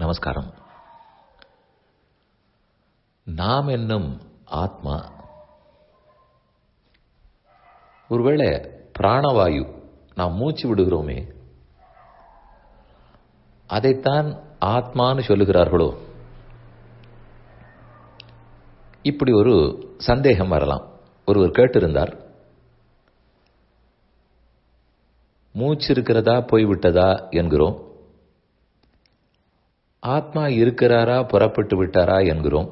நமஸ்காரம் நாம் என்னும் ஆத்மா ஒருவேளை பிராணவாயு நாம் மூச்சு விடுகிறோமே அதைத்தான் ஆத்மான்னு சொல்லுகிறார்களோ இப்படி ஒரு சந்தேகம் வரலாம் ஒருவர் கேட்டிருந்தார் மூச்சு இருக்கிறதா போய்விட்டதா என்கிறோம் ஆத்மா இருக்கிறாரா புறப்பட்டு விட்டாரா என்கிறோம்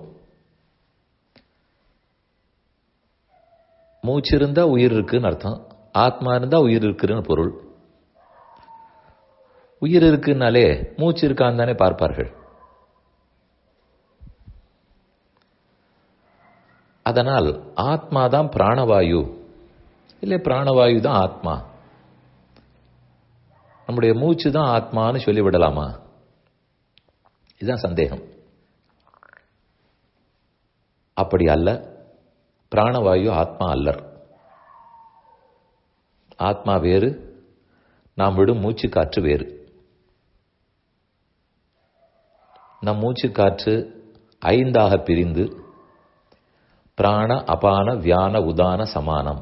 மூச்சு இருந்தா உயிர் இருக்குன்னு அர்த்தம் ஆத்மா இருந்தா உயிர் இருக்குன்னு பொருள் உயிர் இருக்குன்னாலே மூச்சு இருக்கான்னு தானே பார்ப்பார்கள் அதனால் ஆத்மா தான் பிராணவாயு இல்லை பிராணவாயு தான் ஆத்மா நம்முடைய மூச்சு தான் ஆத்மான்னு சொல்லிவிடலாமா இதுதான் சந்தேகம் அப்படி அல்ல பிராணவாயு ஆத்மா அல்லர் ஆத்மா வேறு நாம் விடும் மூச்சு காற்று வேறு நம் மூச்சு காற்று ஐந்தாக பிரிந்து பிராண அபான வியான உதான சமானம்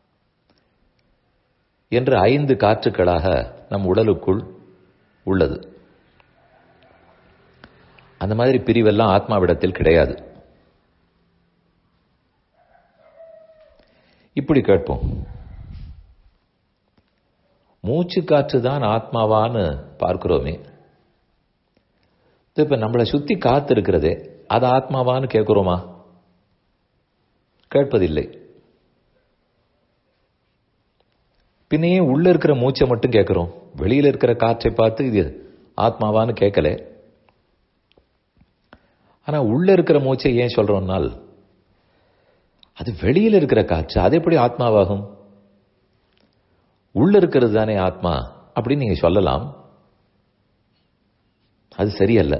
என்று ஐந்து காற்றுக்களாக நம் உடலுக்குள் உள்ளது அந்த மாதிரி பிரிவெல்லாம் ஆத்மாவிடத்தில் கிடையாது இப்படி கேட்போம் மூச்சு காற்று தான் ஆத்மாவான்னு பார்க்கிறோமே இப்ப நம்மளை சுத்தி காத்து இருக்கிறதே அது ஆத்மாவான்னு கேட்கிறோமா கேட்பதில்லை பின்னையே உள்ள இருக்கிற மூச்சை மட்டும் கேட்கிறோம் வெளியில இருக்கிற காற்றை பார்த்து இது ஆத்மாவான்னு கேட்கல ஆனா உள்ள இருக்கிற மூச்சை ஏன் சொல்றோம்னால் அது வெளியில இருக்கிற காற்று அது எப்படி ஆத்மாவாகும் உள்ள இருக்கிறது தானே ஆத்மா அப்படின்னு நீங்க சொல்லலாம் அது சரியல்ல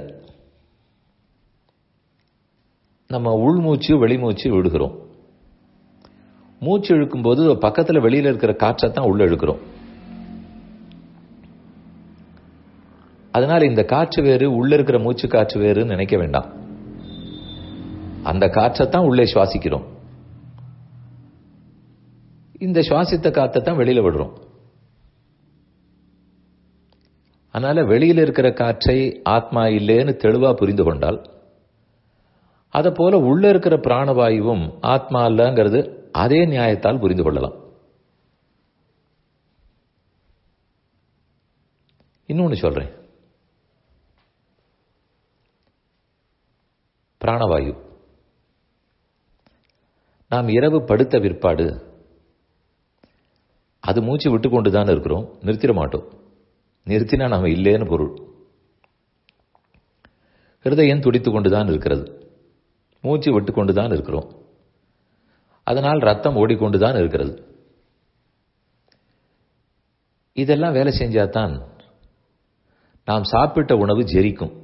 நம்ம உள்மூச்சு வெளிமூச்சு விடுகிறோம் மூச்சு இழுக்கும்போது பக்கத்துல வெளியில இருக்கிற காற்றை தான் உள்ள இழுக்கிறோம் அதனால இந்த காற்று வேறு உள்ள இருக்கிற மூச்சு காற்று வேறுன்னு நினைக்க வேண்டாம் அந்த காற்றை தான் உள்ளே சுவாசிக்கிறோம் இந்த சுவாசித்த காற்றை தான் வெளியில விடுறோம் அதனால வெளியில இருக்கிற காற்றை ஆத்மா இல்லைன்னு தெளிவா புரிந்து கொண்டால் அதை போல உள்ள இருக்கிற பிராணவாயுவும் ஆத்மா அல்லங்கிறது அதே நியாயத்தால் புரிந்து கொள்ளலாம் இன்னொன்னு சொல்றேன் பிராணவாயு நாம் இரவு படுத்த விற்பாடு அது மூச்சு விட்டு கொண்டு தான் இருக்கிறோம் நிறுத்திட மாட்டோம் நிறுத்தினா நாம இல்லேன்னு பொருள் ஹிருதயம் துடித்து கொண்டுதான் இருக்கிறது மூச்சு விட்டு கொண்டுதான் இருக்கிறோம் அதனால் ரத்தம் ஓடிக்கொண்டுதான் இருக்கிறது இதெல்லாம் வேலை செஞ்சாதான் நாம் சாப்பிட்ட உணவு ஜெரிக்கும்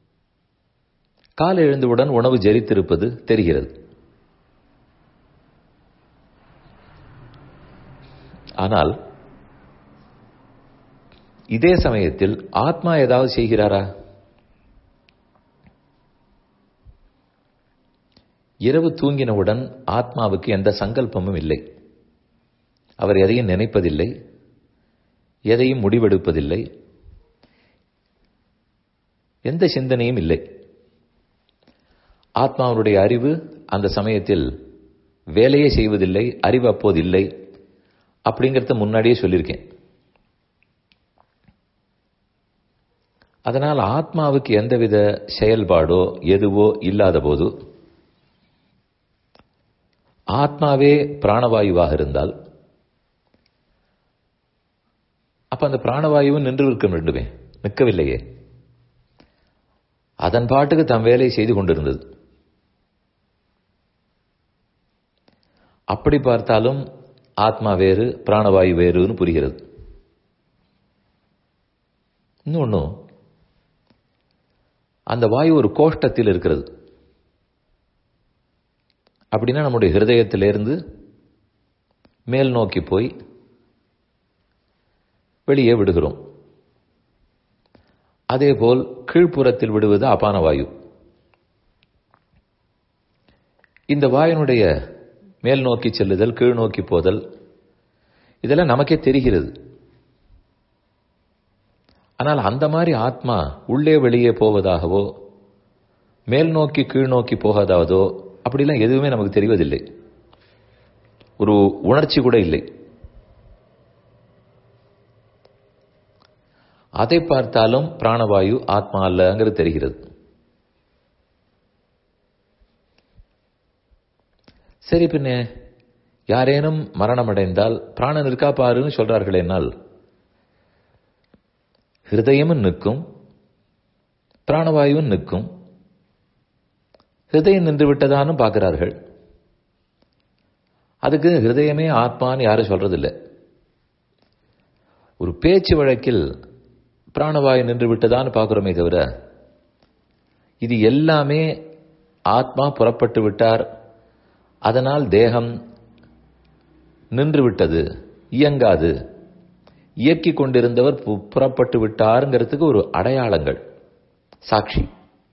காலை எழுந்தவுடன் உணவு ஜெரித்திருப்பது தெரிகிறது ஆனால் இதே சமயத்தில் ஆத்மா ஏதாவது செய்கிறாரா இரவு தூங்கினவுடன் ஆத்மாவுக்கு எந்த சங்கல்பமும் இல்லை அவர் எதையும் நினைப்பதில்லை எதையும் முடிவெடுப்பதில்லை எந்த சிந்தனையும் இல்லை ஆத்மாவுடைய அறிவு அந்த சமயத்தில் வேலையே செய்வதில்லை அறிவு அப்போது இல்லை அப்படிங்கிறத முன்னாடியே சொல்லியிருக்கேன் அதனால் ஆத்மாவுக்கு எந்தவித செயல்பாடோ எதுவோ இல்லாத போது ஆத்மாவே பிராணவாயுவாக இருந்தால் அப்ப அந்த பிராணவாயுவும் நின்று இருக்க வேண்டுமே நிற்கவில்லையே அதன் பாட்டுக்கு தம் வேலையை செய்து கொண்டிருந்தது அப்படி பார்த்தாலும் ஆத்மா வேறு பிராணவாயு வேறுன்னு புரிகிறது இன்னொன்னு அந்த வாயு ஒரு கோஷ்டத்தில் இருக்கிறது அப்படின்னா நம்முடைய ஹிருதயத்திலிருந்து மேல் நோக்கி போய் வெளியே விடுகிறோம் அதேபோல் கீழ்ப்புறத்தில் விடுவது அபான வாயு இந்த வாயுனுடைய மேல் நோக்கி செல்லுதல் கீழ் நோக்கி போதல் இதெல்லாம் நமக்கே தெரிகிறது ஆனால் அந்த மாதிரி ஆத்மா உள்ளே வெளியே போவதாகவோ மேல் நோக்கி கீழ் நோக்கி போகாதாவதோ அப்படிலாம் எதுவுமே நமக்கு தெரிவதில்லை ஒரு உணர்ச்சி கூட இல்லை அதை பார்த்தாலும் பிராணவாயு ஆத்மா அல்லங்கிறது தெரிகிறது சரி பின்ன யாரேனும் மரணம் அடைந்தால் பிராணன் இருக்கா பாருன்னு சொல்றார்கள் என்னால் ஹிருதயமும் நிற்கும் பிராணவாயுவும் நிற்கும் ஹிருதயம் நின்று விட்டதான்னு பார்க்கிறார்கள் அதுக்கு ஹிருதயமே ஆத்மான்னு யாரும் சொல்றதில்லை ஒரு பேச்சு வழக்கில் பிராணவாயு நின்று விட்டதான்னு பார்க்கிறோமே தவிர இது எல்லாமே ஆத்மா புறப்பட்டு விட்டார் அதனால் தேகம் நின்று விட்டது இயங்காது இயக்கிக் கொண்டிருந்தவர் புறப்பட்டு விட்டாருங்கிறதுக்கு ஒரு அடையாளங்கள் சாட்சி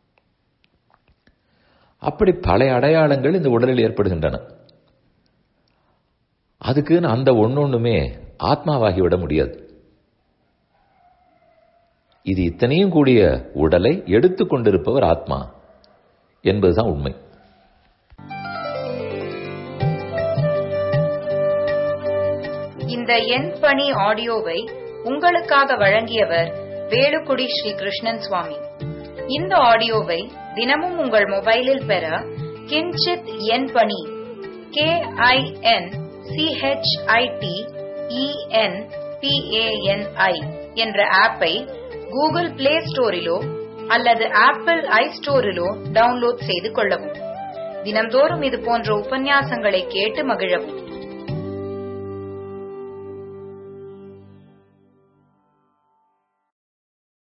அப்படி பல அடையாளங்கள் இந்த உடலில் ஏற்படுகின்றன அதுக்குன்னு அந்த ஒன்னொன்னுமே ஆத்மாவாகிவிட முடியாது இது இத்தனையும் கூடிய உடலை எடுத்துக் கொண்டிருப்பவர் ஆத்மா என்பதுதான் உண்மை இந்த எண் பணி ஆடியோவை உங்களுக்காக வழங்கியவர் வேலுக்குடி ஸ்ரீ கிருஷ்ணன் சுவாமி இந்த ஆடியோவை தினமும் உங்கள் மொபைலில் பெற கிஞ்சித் எண் பணி கே ஐ என் சிஹெச்ஐடி இஎன் பிஏஎன்ஐ என்ற ஆப்பை கூகுள் பிளே ஸ்டோரிலோ அல்லது ஆப்பிள் ஐ ஸ்டோரிலோ டவுன்லோட் செய்து கொள்ளவும் தினம்தோறும் இது போன்ற உபன்யாசங்களை கேட்டு மகிழவும்